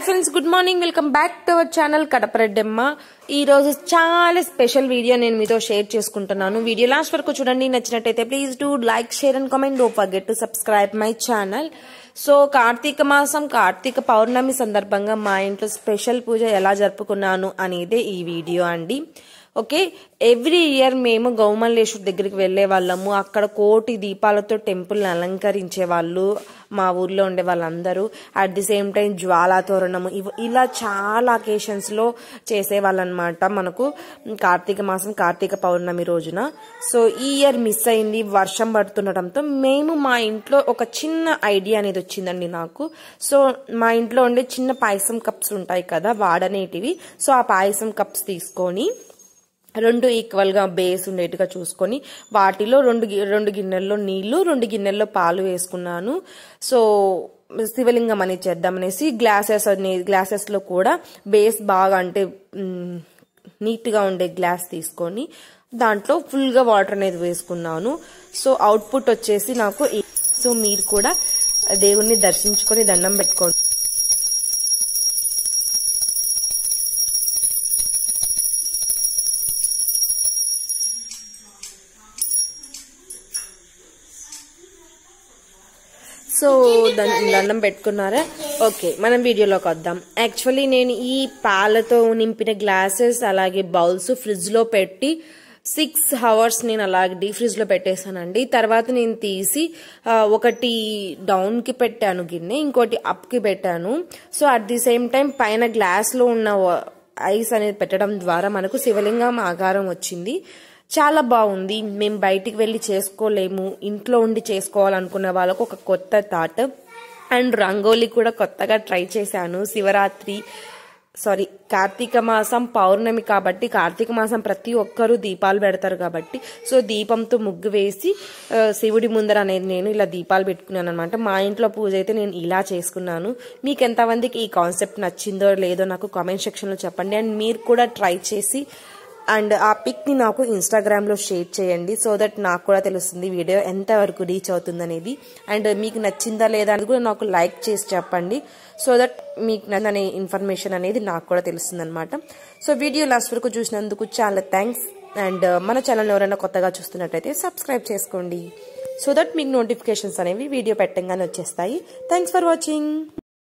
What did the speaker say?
friends good morning welcome back to our channel కడపరెడ్డమ్మ ఈ రోజు చాలా స్పెషల్ వీడియో నేను మీతో షేర్ చేసుకుంటున్నాను వీడియో లాస్ట్ వరకు చూడండి నచ్చినట్టయితే please do like share and comment డో forget to subscribe my channel so Kartika మాసం కార్తీక పౌర్ణమి సందర్భంగా మా ఇంట్లో స్పెషల్ పూజ ఎలా జరుపుకున్నాను అనేదే ఈ వీడియో అండి ఓకే ఎవ్రీ ఇయర్ మేము గౌమల్లేశ్వర్ దగ్గరికి వెళ్లే వాళ్ళము అక్కడ కోటి దీపాలతో టెంపుల్ అలంకరించే వాళ్ళు మా ఊర్లో ఉండే వాళ్ళందరూ అట్ ది సేమ్ టైం జ్వాలా తోరణము ఇవ- ఇలా చాలా అకేషన్స్ లో చేసేవాళ్ళనమాట మనకు కార్తీక మాసం కార్తీక పౌర్ణమి రోజున సో ఈ ఇయర్ మిస్ అయింది వర్షం పడుతుండటంతో మేము మా ఇంట్లో ఒక చిన్న ఐడియా అనేది వచ్చిందండి నాకు సో మా ఇంట్లో ఉండే చిన్న పాయసం కప్స్ ఉంటాయి కదా వాడనేటివి సో ఆ పాయసం కప్స్ తీసుకొని రెండు ఈక్వల్ గా బేస్ ఉండేట్టుగా చూసుకొని వాటిలో రెండు గి- రెండు గిన్నెల్లో నీళ్లు రెండు గిన్నెల్లో పాలు వేసుకున్నాను సో శివలింగం అనేది చేద్దామనేసి గ్లాసెస్ అనే గ్లాసెస్ లో కూడా బేస్ బాగా అంటే మ్, నీట్ గా ఉండే గ్లాస్ తీసుకొని దాంట్లో ఫుల్ గా వాటర్ అనేది వేసుకున్నాను సో అవుట్పుట్ వచ్చేసి నాకు ఈ- సో మీరు కూడా దేవుణ్ణి దర్శించుకొని దండం పెట్టుకోండి సో దన్- దండం పెట్టుకున్నారా ఓకే మనం వీడియోలోకి వద్దాం యాక్చువల్లీ నేను ఈ పాలతో నింపిన గ్లాసెస్ అలాగే బౌల్స్ ఫ్రిడ్జ్ లో పెట్టి సిక్స్ అవర్స్ నేను అలాగే డీ ఫ్రిడ్జ్ లో పెట్టేశానండి తర్వాత నేను తీసి ఆ, ఒకటి డౌన్ కి పెట్టాను గిన్నె ఇంకోటి అప్ కి పెట్టాను so at the same time పైన గ్లాస్ లో ఉన్న ఐస్ అనేది పెట్టడం ద్వారా మనకు శివలింగం ఆకారం వచ్చింది చాలా బాగుంది మేము బయటికి వెళ్ళి చేసుకోలేము ఇంట్లో ఉండి చేసుకోవాలనుకునే వాళ్ళకు ఒక కొత్త థాట్ అండ్ రంగోలీ కూడా కొత్తగా ట్రై చేశాను శివరాత్రి సారీ కార్తీక మాసం పౌర్ణమి కాబట్టి కార్తీక మాసం ప్రతి ఒక్కరూ దీపాలు పెడతారు కాబట్టి సో దీపంతో ముగ్గు వేసి ఆ, శివుడి ముందర అనేది నేను ఇలా దీపాలు పెట్టుకున్నాను అనమాట మా ఇంట్లో పూజ అయితే నేను ఇలా చేసుకున్నాను మీకు ఎంతమందికి ఈ కాన్సెప్ట్ నచ్చిందో లేదో నాకు కామెంట్ సెక్షన్లో చెప్పండి అండ్ మీరు కూడా ట్రై చేసి అండ్ ఆ పిక్ ని నాకు ఇన్స్టాగ్రామ్ లో షేర్ చేయండి సో దట్ నాకు కూడా తెలుస్తుంది వీడియో ఎంత వరకు రీచ్ అవుతుంది అనేది అండ్ మీకు నచ్చిందా లేదా అనేది కూడా నాకు లైక్ చేసి చెప్పండి సో దట్ మీకు నన్ను ఇన్ఫర్మేషన్ అనేది నాకు కూడా తెలుస్తుంది అనమాట సో వీడియో లాస్ట్ వరకు చూసినందుకు చాలా థ్యాంక్స్ అండ్ మన ఛానల్ ఎవరైనా కొత్తగా చూస్తున్నట్టయితే సబ్స్క్రైబ్ చేసుకోండి సో దట్ మీకు నోటిఫికేషన్స్ అనేవి వీడియో పెట్టంగానే వచ్చేస్తాయి థ్యాంక్స్ ఫర్ వాచింగ్